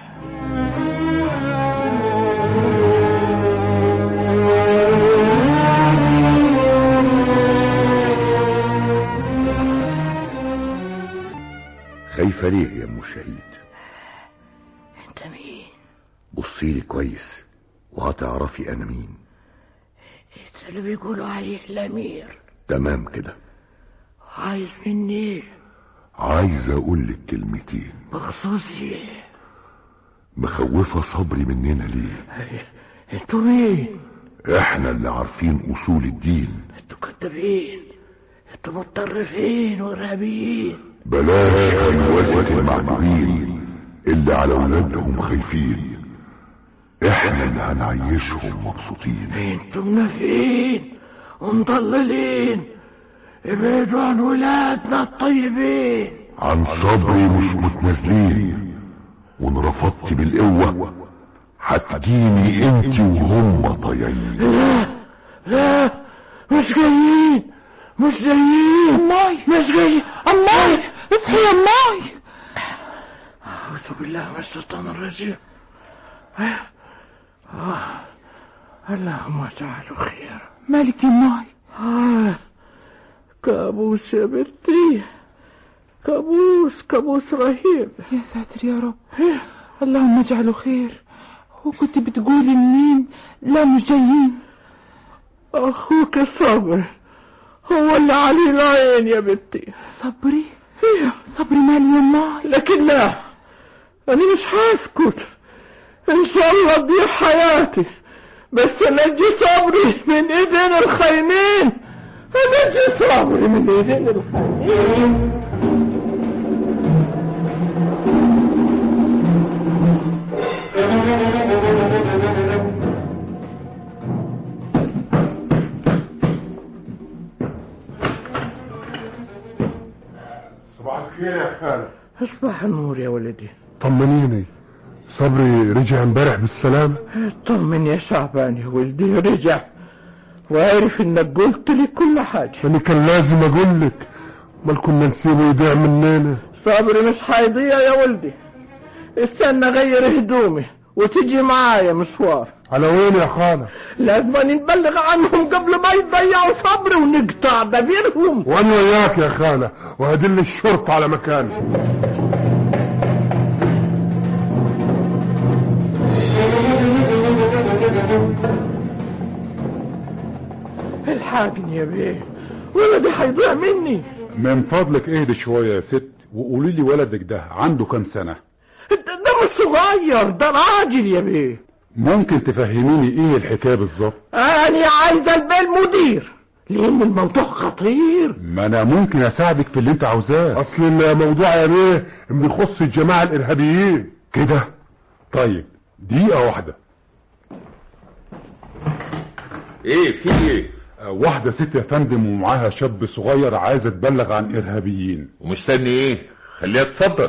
خايفة ليه يا ام شهيد انت مين بصيلي كويس وهتعرفي انا مين انت اللي بيقولوا عليه الامير تمام كده عايز مني ايه عايز اقول لك كلمتين بخصوص ايه مخوفة صبري مننا ليه انتوا مين احنا اللي عارفين اصول الدين انتوا كدابين انتوا متطرفين وارهابيين بلاش هلوسة المعجبين اللي على ولادهم خايفين احنا اللي هنعيشهم مبسوطين انتوا منافقين ومضللين ابعدوا عن ولادنا الطيبين عن صبري مش متنازلين وان رفضت بالقوة هتجيني انت وهم طيعين لا لا مش جايين مش جايين أماي مش جايين أماي اصحي يا أماي أعوذ بالله من الشيطان الرجيم آه. اللهم اجعله خير مالك يا أماي آه. كابوس يا بنتي كابوس كابوس رهيب يا ساتر يا رب اللهم اجعله خير وكنت بتقولي لمين لا مش جايين أخوك صبر هو اللي عليه العين يا بنتي صبري صبري مالي يا أماي لكن لا أنا مش هسكت إن شاء الله تضيع حياتي بس نجي صبري من إيدين الخاينين نجي صبري من إيدين الخاينين صباح الخير يا خالة اصبح النور يا ولدي طمنيني صبري رجع امبارح بالسلامة طمن يا شعبان يا ولدي رجع وعارف انك قلت لي كل حاجة انا كان لازم اقول لك امال كنا نسيبه يضيع مننا صبري مش هيضيع يا ولدي استنى غير هدومي وتجي معايا مشوار على وين يا خالة لازم نبلغ عنهم قبل ما يضيعوا صبري ونقطع دبيرهم وانا وياك يا خالة وهدل الشرطة على مكانه الحاجني يا بيه ولدي هيضيع مني من فضلك اهدي شوية يا ست وقولي لي ولدك ده عنده كام سنة ده ده مش صغير ده راجل يا بيه ممكن تفهميني ايه الحكاية بالظبط انا عايز البيه المدير لان الموضوع خطير ما انا ممكن اساعدك في اللي انت عاوزاه اصل الموضوع يا بيه بيخص الجماعة الارهابيين كده طيب دقيقة واحدة ايه في ايه آه، واحدة ست يا فندم ومعاها شاب صغير عايزة تبلغ عن ارهابيين ومستني ايه خليها تفضل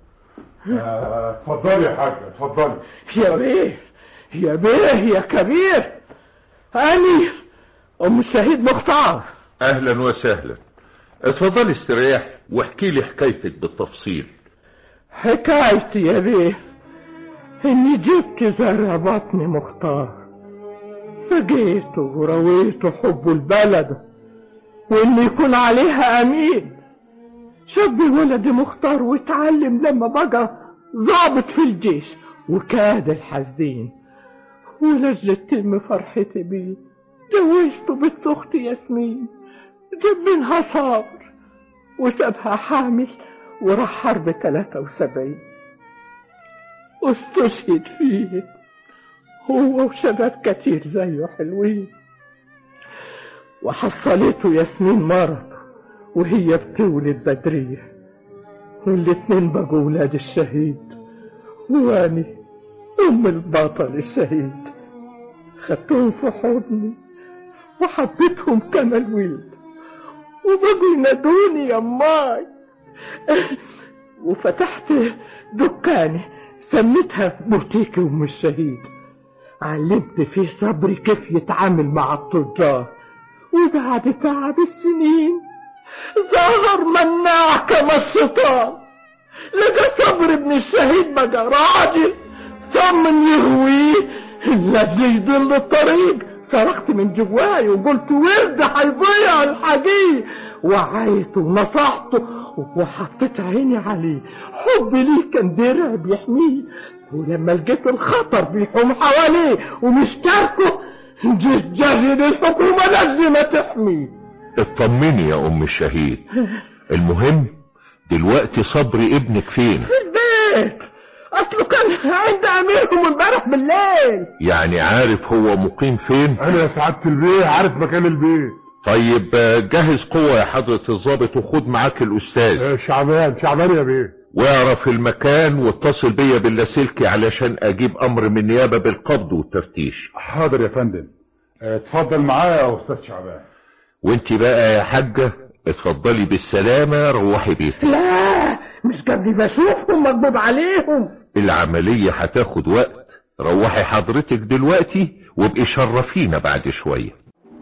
اتفضلي يا حاج اتفضلي يا بيه يا بيه يا كبير اني ام الشهيد مختار اهلا وسهلا اتفضلي استريح واحكي لي حكايتك بالتفصيل حكايتي يا بيه اني جبت زرع بطني مختار سقيته ورويته حب البلد وانه يكون عليها امين شاب ولدي مختار واتعلم لما بقى ضابط في الجيش وكاد الحزين ولجل تتم فرحتي بيه جوزته بنت اختي ياسمين جاب منها صابر وسابها حامل وراح حرب 73 واستشهد فيه هو وشباب كتير زيه حلوين وحصلته ياسمين مرض وهي بتولد بدرية والاتنين بقوا ولاد الشهيد واني ام البطل الشهيد خدتهم في حضني وحبيتهم كما الولد وبقوا ينادوني يا ماي وفتحت دكاني سميتها بوتيكي ام الشهيد علمت فيه صبري كيف يتعامل مع التجار وبعد تعب السنين ظهر مناع كما الشيطان لقى صبري ابن الشهيد بقى راجل صمم يغويه لاجل يضل الطريق صرخت من جواي وقلت ورد هيضيع الحقيقي وعيت ونصحته وحطيت عيني عليه حبي ليه كان درع بيحميه ولما لقيت الخطر بيحوم حواليه ومش تاركه جيت جري للحكومة لازم تحميه اطمني يا ام الشهيد المهم دلوقتي صبري ابنك فين في البيت اصله كان عند اميرهم امبارح بالليل يعني عارف هو مقيم فين انا يا سعادة البيه عارف مكان البيت طيب آه، جهز قوة يا حضرة الضابط وخد معاك الأستاذ آه، شعبان شعبان يا بيه واعرف المكان واتصل بيا باللاسلكي علشان أجيب أمر من النيابة بالقبض والتفتيش حاضر يا فندم آه، اتفضل معايا يا استاذ شعبان وانت بقى يا حاجة اتفضلي بالسلامة روحي بيتك لا مش قبل بشوفهم مكبوب عليهم العملية هتاخد وقت روحي حضرتك دلوقتي وابقي شرفينا بعد شوية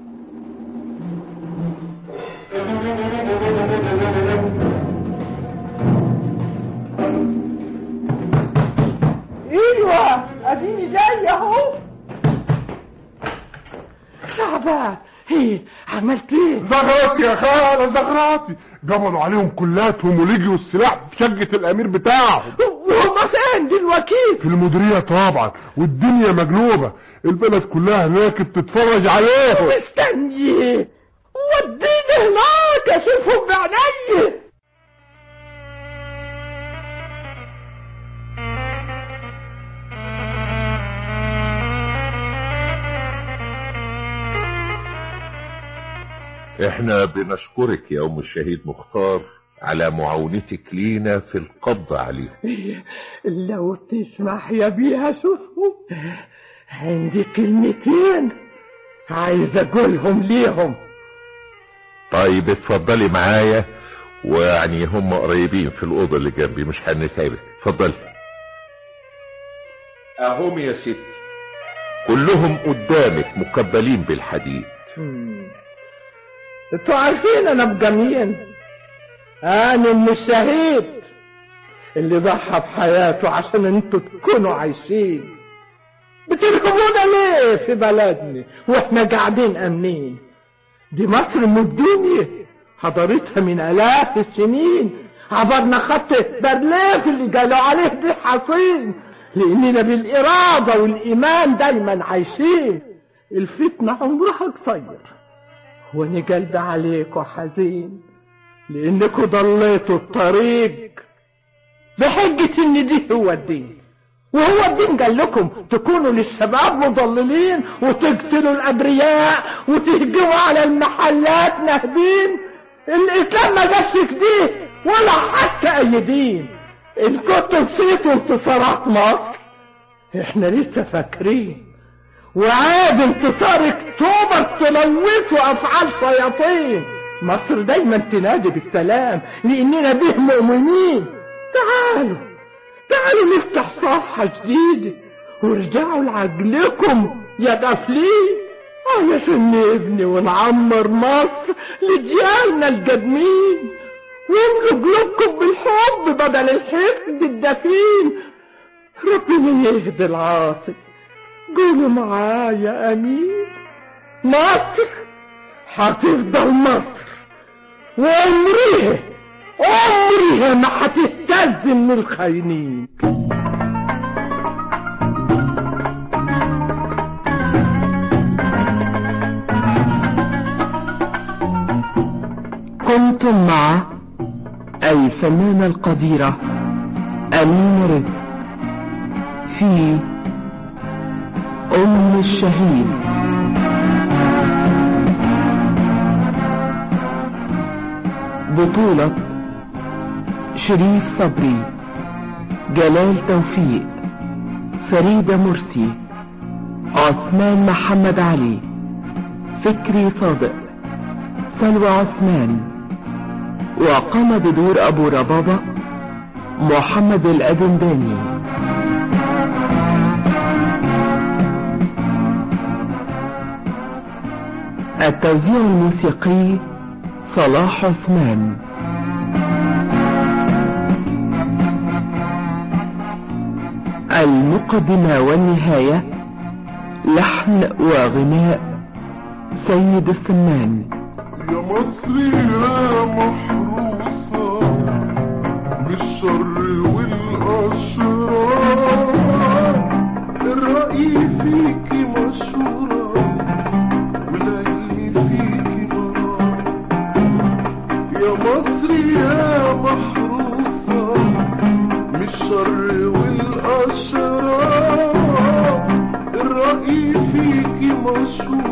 ايوه اديني جاي اهو شعبان ايه عملت ايه زغراتي يا خالة زغراتي قبضوا عليهم كلاتهم ولجوا السلاح في شقة الامير بتاعهم وهم فين دلوقتي في المديرية طبعا والدنيا مقلوبة البلد كلها هناك بتتفرج عليهم مستني وديني هناك اشوفهم بعيني احنا بنشكرك يا ام الشهيد مختار على معاونتك لينا في القبض عليهم لو تسمح يا بيها شوفهم عندي كلمتين عايز اقولهم ليهم طيب اتفضلي معايا ويعني هم قريبين في الأوضة اللي جنبي مش هنتعبك اتفضلي اهم يا ستي كلهم قدامك مكبلين بالحديد انتوا عارفين انا بجميل انا ام الشهيد اللي ضحى بحياته عشان انتوا تكونوا عايشين بتركبونا ليه في بلدنا واحنا قاعدين امنين دي مصر ام الدنيا حضرتها من الاف السنين عبرنا خط برليف اللي قالوا عليه دي حصين لاننا بالاراده والايمان دايما عايشين الفتنه عمرها قصير وانا قلبي عليكوا حزين لانكوا ضليتوا الطريق بحجة ان دي هو الدين وهو الدين قال لكم تكونوا للشباب مضللين وتقتلوا الابرياء وتهجموا على المحلات نهبين الاسلام ما جابش كده ولا حتى اي دين ان كنتوا نسيتوا انتصارات مصر احنا لسه فاكرين وعاد انتصار اكتوبر تلوثوا افعال شياطين مصر دايما تنادي بالسلام لاننا به مؤمنين تعالوا تعالوا نفتح صفحة جديدة وارجعوا لعقلكم يا غافلين علشان نبني ونعمر مصر لجيالنا القدمين واملوا قلوبكم بالحب بدل الحقد الدفين ربنا يهدي العاصي قولوا معايا امين مصر هتفضل مصر وعمرها عمرها ما هتهتز من الخاينين كنتم مع الفنانة القديرة أمين رزق في أم الشهيد بطولة شريف صبري جلال توفيق فريدة مرسي عثمان محمد علي فكري صادق سلوى عثمان وقام بدور أبو ربابة محمد الأدنداني التوزيع الموسيقي صلاح عثمان المقدمة والنهاية لحن وغناء سيد السمان يا مصري يا محروسة بالشر والأشرار الرأي فيكي مشهورة والعين فيكي مرار يا مصري يا محروسة بالشر والأشرار الرأي فيكي مشهورة